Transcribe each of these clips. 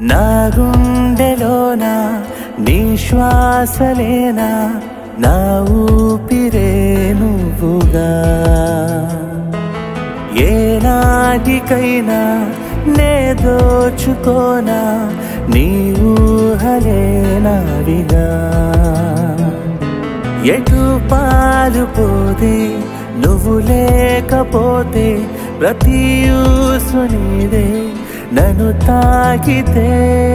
నా గుండెలోన నీ శ్వాసలేనా నా ఊపిరే నువ్వుగా ఏనాటికైనా నే దోచుకోనా నీ ఊహలే నావిగా ఎటు పాలు పోతే నువ్వు లేకపోతే ప్రతి ఊసు నీదే నన్ను తాకితే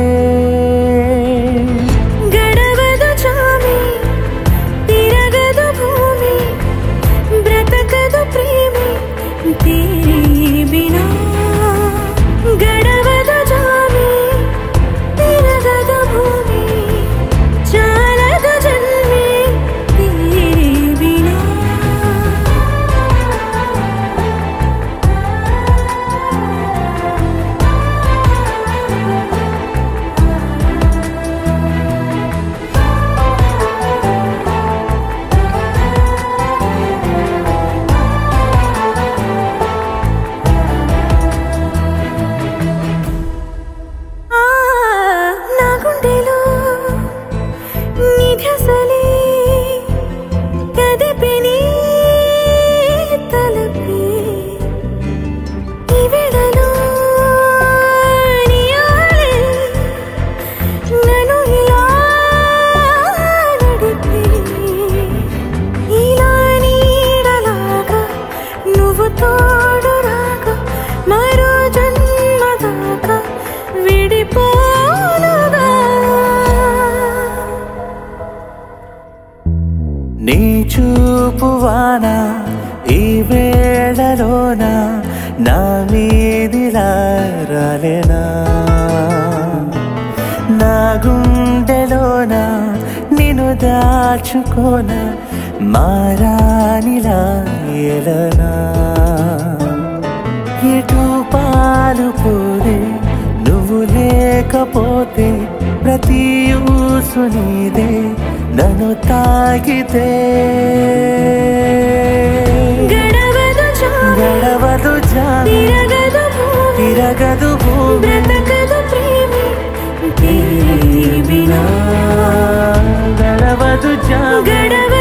గడవదు చామి తిరగదు భూమి బ్రతకదు ప్రేమి తేరీ బినా గడవదు చామి తిరగదు భూమి చాలదు జన్మే తేరీ బినా ఆ నా గుండెలో నీ ధ్యాసలే కదిపిని తలపే ఈ వేళలో నీ ఆలే నన్ను ఇలా నడిపే ఇలా నీడలాగా నువ్వు తోడు రాగా మరో జన్మ దాకా విడిపోనుగా నీ చూపువాన ఈ వేళలోన నా మీదిలా రాలేనా నా గుండెలోన నిన్ను దాచుకోన మారానిలా ఎలనా ఎటు పాలు పోదే నువ్వు లేకపోతే ప్రతి ఊసు నీదే నన్ను తాకితే గడవదు చావి గడవదు జామి తిరగదు భూమి తిరగదు భూమి బ్రతకదు ప్రేమి తేరీ బినా గడవదు జామి గడవ